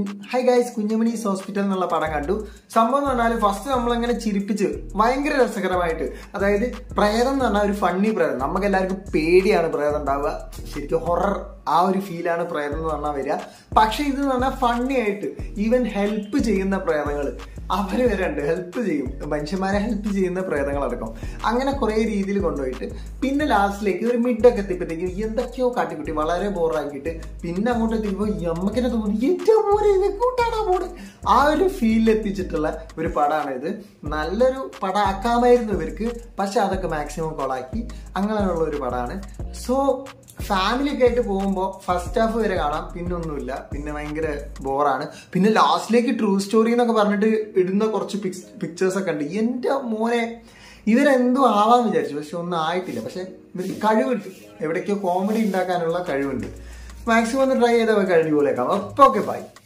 high guys കുഞ്ഞമണീസ് hospital എന്നുള്ള പടം കണ്ടു സംഭവം എന്ന് പറഞ്ഞാൽ ഫസ്റ്റ് നമ്മളങ്ങനെ ചിരിപ്പിച്ച് ഭയങ്കര രസകരമായിട്ട് അതായത് പ്രേതം എന്ന് പറഞ്ഞാൽ ഒരു ഫണ്ണി പ്രേതം നമുക്ക് എല്ലാവർക്കും പേടിയാണ് പ്രേതം ഉണ്ടാവുക ശരിക്കും ഹൊറർ ആ ഒരു ഫീലാണ് പ്രേതം എന്ന് പറഞ്ഞാൽ വരിക പക്ഷെ ഇത് എന്ന് പറഞ്ഞാൽ ഫണ്ണി ആയിട്ട് ഈവൻ ഹെൽപ്പ് ചെയ്യുന്ന പ്രേതങ്ങൾ അവര് വരെ ഉണ്ട് ഹെൽപ്പ് ചെയ്യും മനുഷ്യന്മാരെ ഹെൽപ്പ് ചെയ്യുന്ന പ്രേതങ്ങളടക്കം അങ്ങനെ കുറെ രീതിയിൽ കൊണ്ടുപോയിട്ട് പിന്നെ ലാസ്റ്റിലേക്ക് ഒരു മിഡൊക്കെ എത്തിയപ്പോഴത്തേക്കും എന്തൊക്കെയോ കാട്ടിക്കുട്ടി വളരെ ബോറാക്കിയിട്ട് പിന്നെ അങ്ങോട്ട് എത്തിയപ്പോൾ നമ്മക്കിനെ തോന്നി ഏറ്റവും പോലെ കൂട്ടാടാ പോണ് ആ ഒരു ഫീലിൽ എത്തിച്ചിട്ടുള്ള ഒരു പടമാണ് ഇത് നല്ലൊരു പടമാക്കാമായിരുന്നു ഇവർക്ക് പക്ഷെ അതൊക്കെ മാക്സിമം കൊളാക്കി അങ്ങനെയുള്ള ഒരു പടമാണ് സോ ഫാമിലി ഒക്കെ ആയിട്ട് പോകുമ്പോൾ ഫസ്റ്റ് ഹാഫ് വരെ കാണാം പിന്നെ ഒന്നുമില്ല പിന്നെ ഭയങ്കര ബോറാണ് പിന്നെ ലാസ്റ്റിലേക്ക് ട്രൂ സ്റ്റോറി എന്നൊക്കെ പറഞ്ഞിട്ട് ഇടുന്ന കുറച്ച് പിക്ചേഴ്സ് ഒക്കെ ഉണ്ട് എന്റെ മോനെ ഇവരെന്തോ ആവാന്ന് വിചാരിച്ചു പക്ഷെ ഒന്നും ആയിട്ടില്ല പക്ഷെ ഇവർക്ക് കഴിവുണ്ട് എവിടേക്കോ കോമഡി ഉണ്ടാക്കാനുള്ള കഴിവുണ്ട് മാക്സിമം ഒന്ന് ട്രൈ ചെയ്താൽ കഴിഞ്ഞു പോലേക്കാം അപ്പൊ ഓക്കെ ബൈ